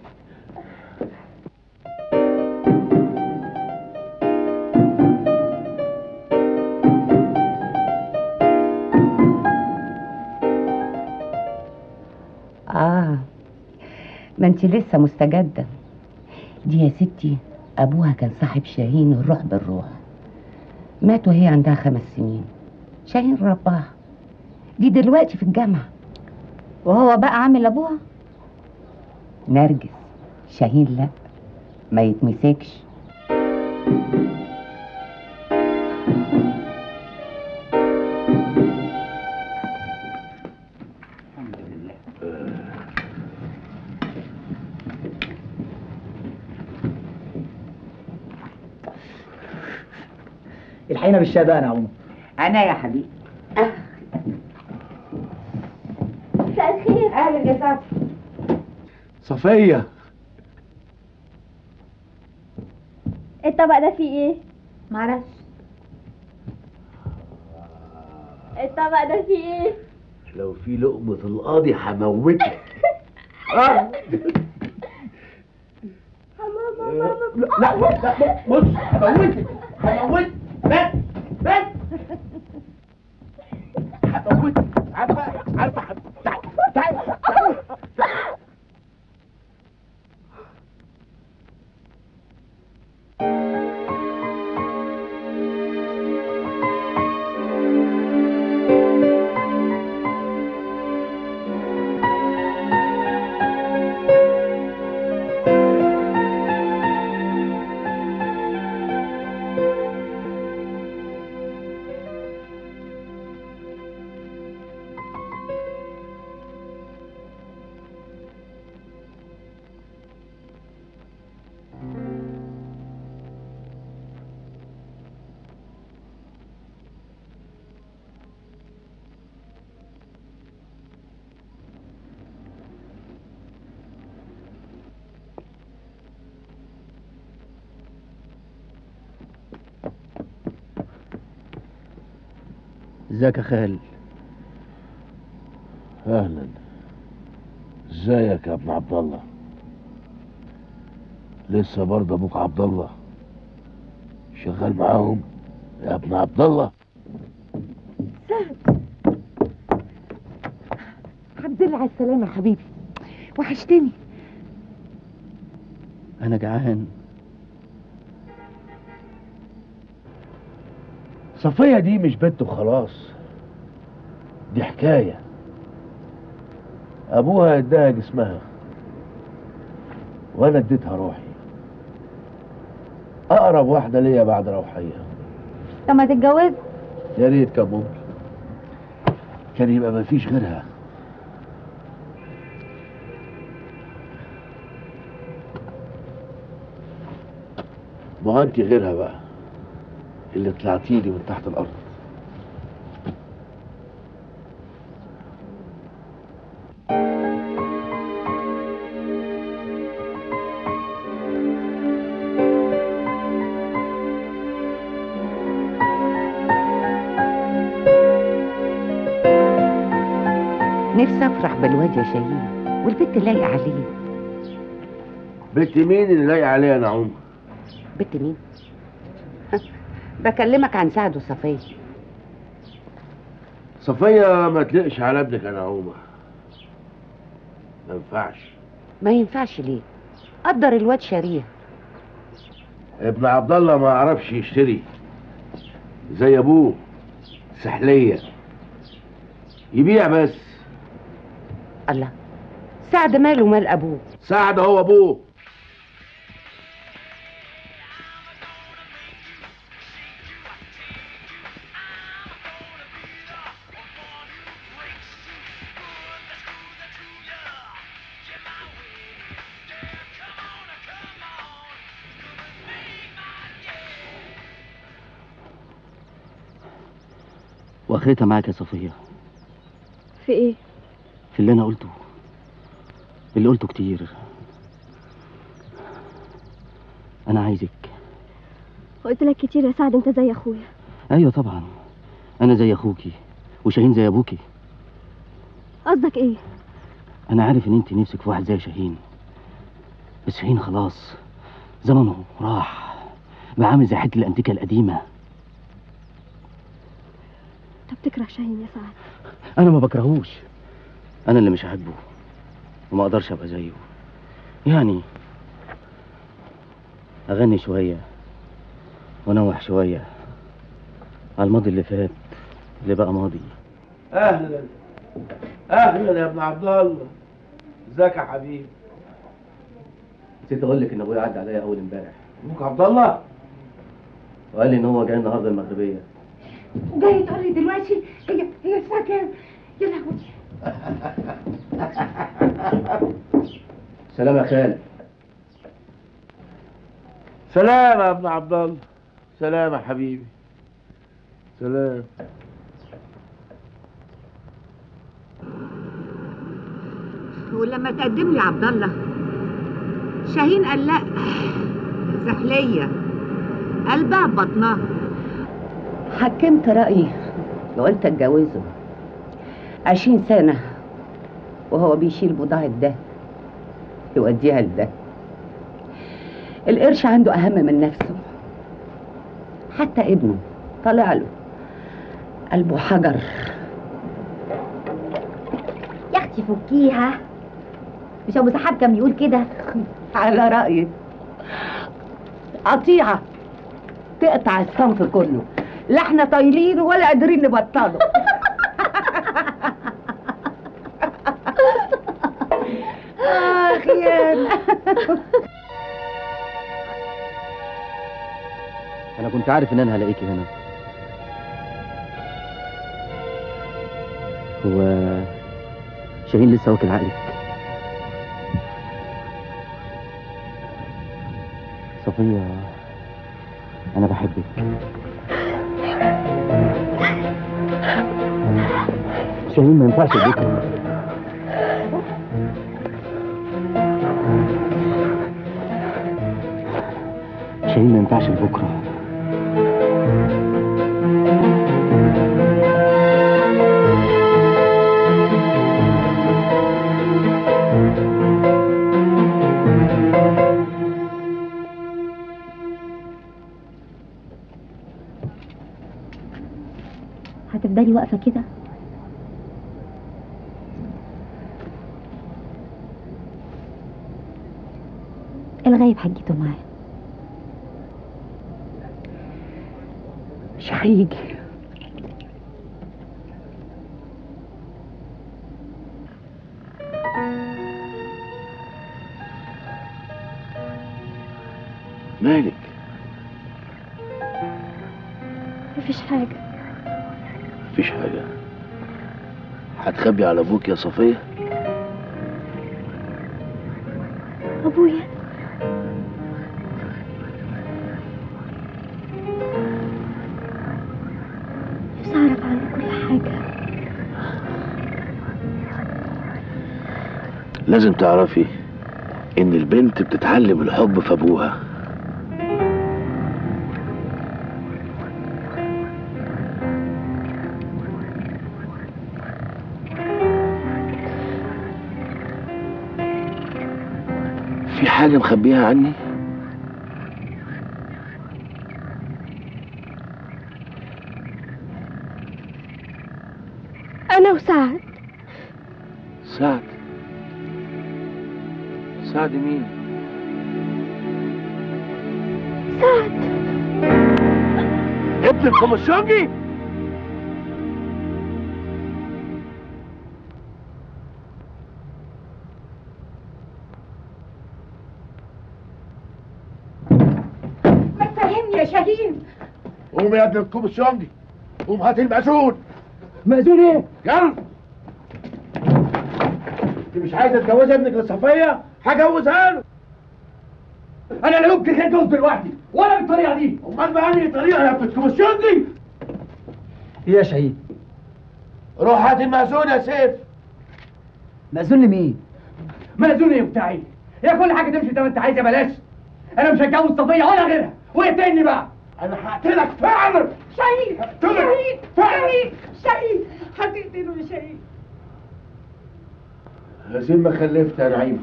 آه ما انت لسه مستجدة دي يا ستي أبوها كان صاحب شاهين الروح بالروح مات وهي عندها خمس سنين شاهين رباها دي دلوقتي في الجامعة وهو بقى عامل ابوها نرجس شاهين لا ما يتمسكش الحقينا بالشاي بقى يا نعومة أنا يا حبيبي مساء الخير أهلا يا سعد صفية الطبق ده فيه ايه؟ معرفش الطبق ده فيه ايه؟ لو في لقمة القاضي هموتك آه. لا لا لا بص هموتك هموتك بس بس هموتك عارفة عارفة حب- تعال تعال تعال ازيك يا خال اهلا ازيك يا ابن عبد الله لسه برضه ابوك عبد الله شغال معاهم يا ابن عبد الله الحمد لله على السلامة يا حبيبي وحشتني انا جعان صفية دي مش بنت وخلاص دي حكاية أبوها اداها جسمها وأنا اديتها روحي أقرب واحدة ليا بعد روحية طب ما تتجوز يا ريت كان ممكن كان يبقى مفيش غيرها ما هو انت غيرها بقى اللي طلعتيلي من تحت الارض نفسي افرح بالواد يا شاهين والبنت لايقه عليه بنت مين اللي لايق عليها يا نعوم بنت مين بكلمك عن سعد وصفيه صفية ما تلقش على ابنك يا نعومة ما ينفعش ما ينفعش ليه قدر الواد شاريه ابن عبد الله ما عرفش يشتري زي ابوه سحلية يبيع بس الله سعد ماله مال ابوه سعد هو ابوه واخرتها معاك يا صفية في ايه في اللي انا قلته اللي قلته كتير انا عايزك قلت لك كتير يا سعد انت زي اخويا ايوه طبعا انا زي اخوكي وشاهين زي ابوكي قصدك ايه انا عارف ان انت نفسك في واحد زي شاهين بس شاهين خلاص زمنه راح بقى عامل زي حته الانتيكه القديمه انت بتكره شاهين يا سعد انا ما بكرهوش انا اللي مش احبه وما اقدرش ابقى زيه يعني اغني شويه وانوح شويه على الماضي اللي فات اللي بقى ماضي اهلا اهلا يا ابن عبد الله ازيك يا حبيبي نسيت اقول لك ان ابويا عدى عليا اول امبارح ابوك عبد الله وقال لي ان هو جاي النهارده المغربيه وجاي تقول لي دلوقتي هي هي الساعه كام يا لهوي سلام يا خال سلام يا ابن عبد الله سلام يا حبيبي سلام ولما تقدم لي عبد الله شاهين قال لا سحليه قلبها ببطنها حكمت رايي وقلت اتجوزه عشرين سنه وهو بيشيل بضاعة ده يوديها لده القرش عنده أهم من نفسه حتى ابنه طلع له قلبه حجر يا اختي فكيها مش ابو سحاب كان بيقول كده على رأيك قطيعة تقطع الصنف كله لا احنا طايلين ولا قادرين نبطله اخ يا انا كنت عارف ان انا هلاقيكي هنا هو شاهين لسه واكل عقلك صفية انا بحبك شاهين ما ينفعش اديكي شاهين ما ينفعش لبكره هتفضلي واقفه كده الغايب حجته معاه مش هيجي مالك مفيش حاجه مفيش حاجة هتخبي على ابوك يا صفية ابويا نفسي اعرف عنه كل حاجه لازم تعرفي ان البنت بتتعلم الحب في ابوها حاجة مخبيها عني؟ انا وسعد سعد سعد مين؟ سعد ابن الكوميسيونجي؟ ما تفهمني يا شاهين قوم يا ابن الكوميسيونجي قوم هات المأذون مأذون ايه؟ يلا انت مش عايزه تجوزي ابنك لصفيه؟ هجوزها له انا لا يمكن اتجوز دلوقتي ولا بالطريقه دي امال بأنهي طريقه يا ابن الكوميسيونجي؟ يا شهيد روح هات المأذون يا سيف مأذون لمين؟ مأذون ايه بتاعي؟ هي كل حاجه تمشي زي ما انت عايز يا بلاش انا مش هتجوز صفيه ولا غيرها واقتلني بقى انا هقتلك فعلا شهيد هقتلك شهيد فعلا شهيد شهيد هتقتله يا شهيد زين ما خلفت يا نعيم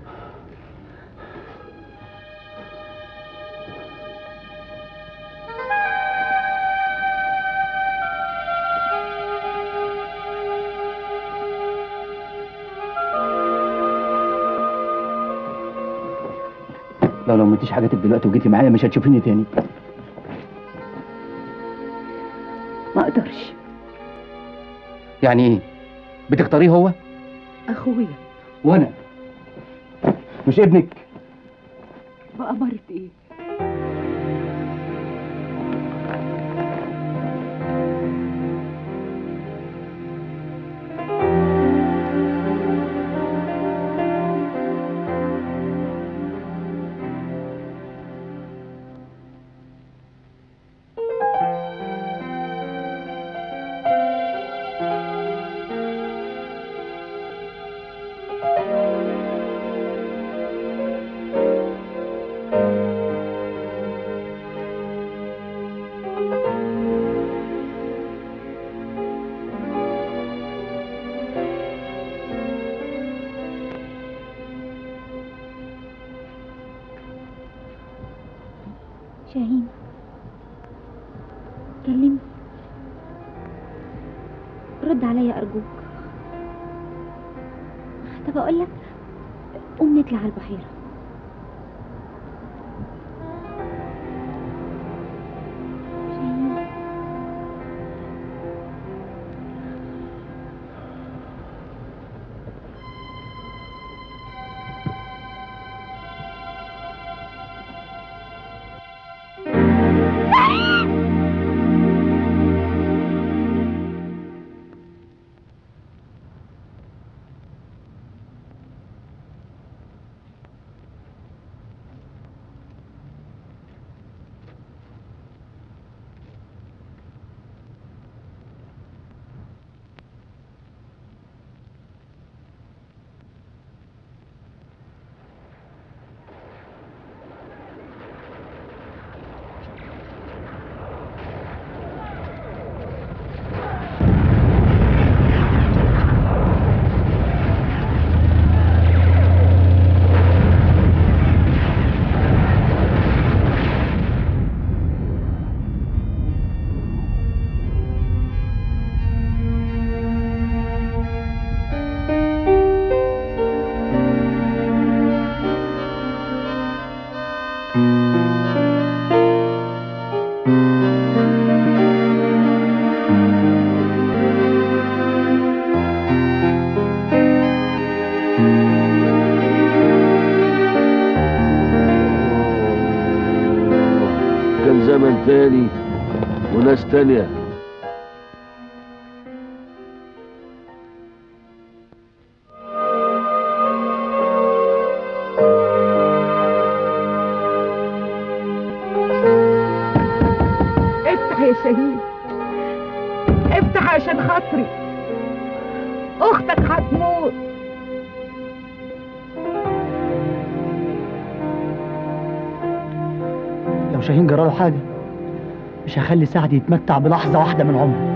لو لو مديش حاجاتك دلوقتي وجيتي معايا مش هتشوفيني تاني ما اقدرش يعني ايه بتختاريه هو اخويا وانا مش ابنك بأمارة ايه شاهين كلمني رد عليا ارجوك طب اقول لك قوم نطلع على البحيره شاهين كان زمن تاني وناس تانية افتح يا شهيد افتح عشان خاطري اختك هتموت لو شاهين جراله حاجه مش هخلي سعد يتمتع بلحظه واحده من عمره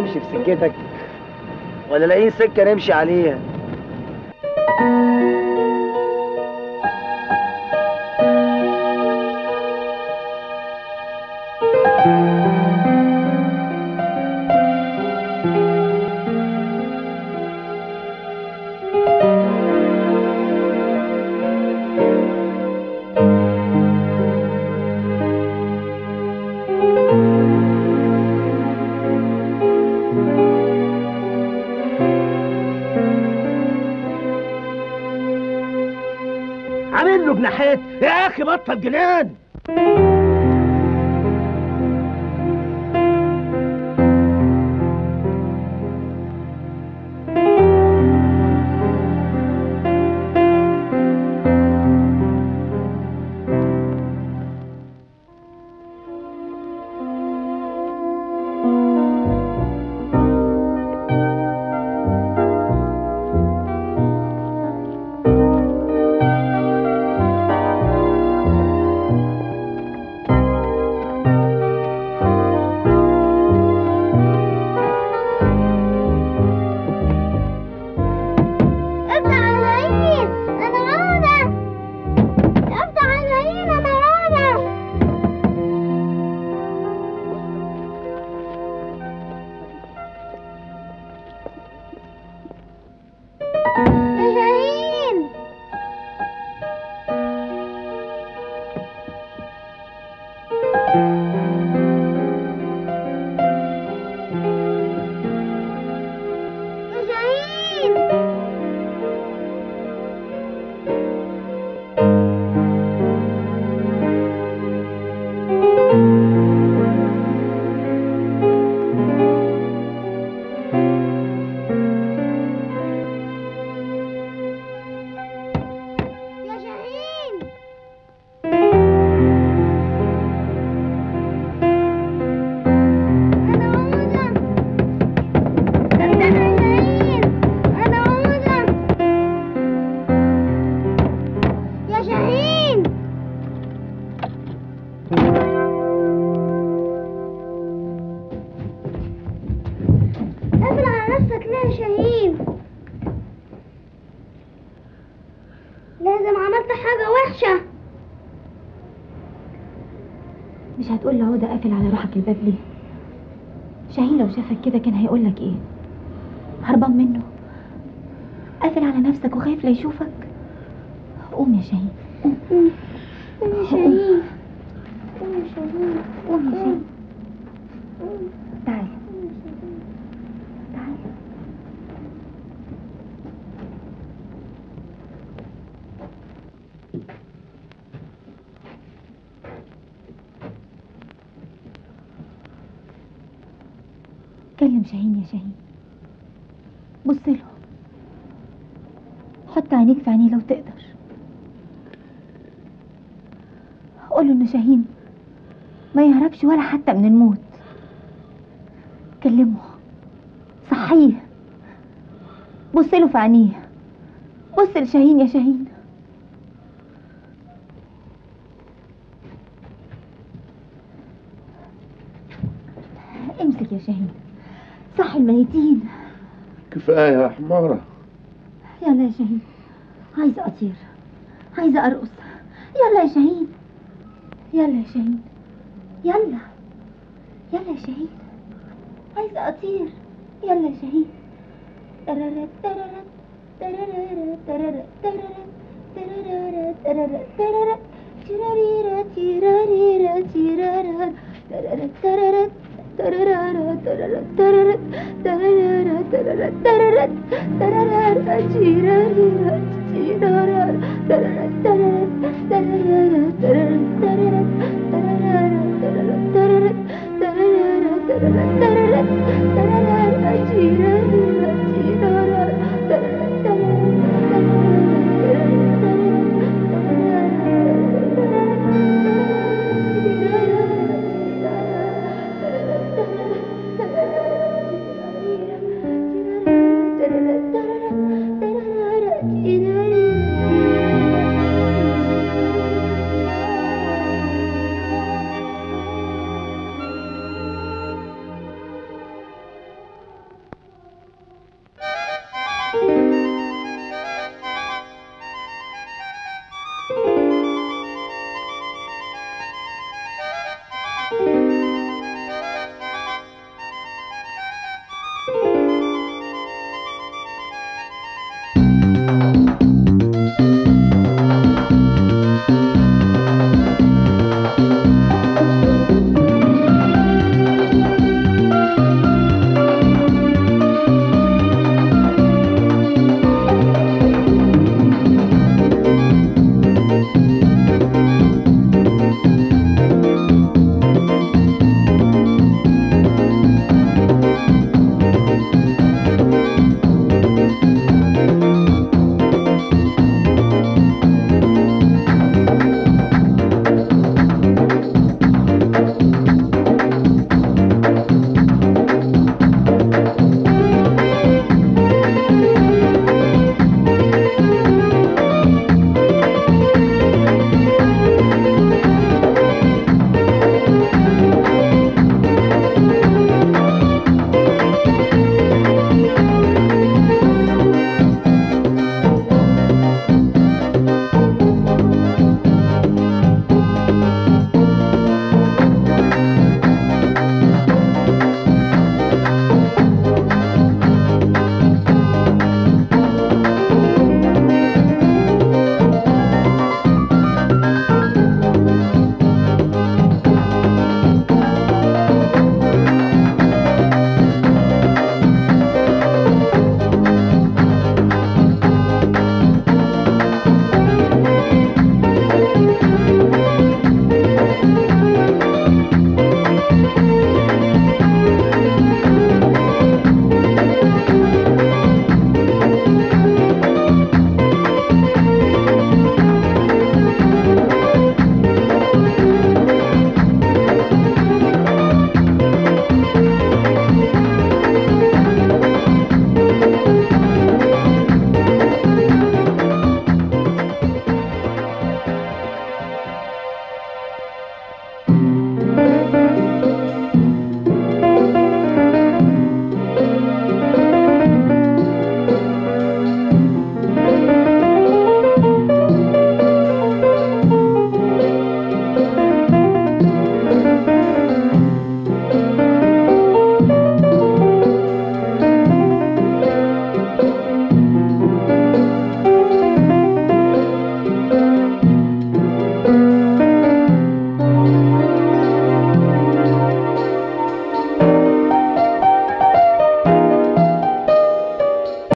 نمشي في سكتك ولا لاقيين سكة نمشي عليها عامل له جناحات يا اخي بطل جنان افتح العين انا عودة افتح العين انا عودة يا شاهين يا شاهين يا شاهين أنا عودة افتح العين أنا عودة يا شاهين قفل على نفسك ليه يا شاهين لازم عملت حاجة وحشة مش هتقول لعودة قافل على روحك الباب ليه شاهين لو شافك كده كان هيقولك ايه هربان منه قافل على نفسك وخايف لا يشوفك قوم يا شاهين قوم قوم يا شاهين قوم يا شاهين قوم يا شاهين تعال تعال كلم شاهين يا شاهين بص له حط عينيك في عينيه لو تقدر قوله ان شاهين ما يهربش ولا حتى من الموت كلمه صحيه بص له في عينيه بص لشاهين يا شاهين امسك يا شاهين صحي الميتين كفايه يا حماره يلا يا شاهين عايزة أطير عايزة أرقص يلا يا شاهين يلا يا شاهين يلا يلا يا شاهين عايزة أطير يلا يا شاهين تررت تررت تررت تررت تررت تررت تررت تررت تراريرا تيراريرا تيرارا تررت تررت تررارا تررت تررت تررارا تررت تررت تررارا تيراريرا تيرارا تررت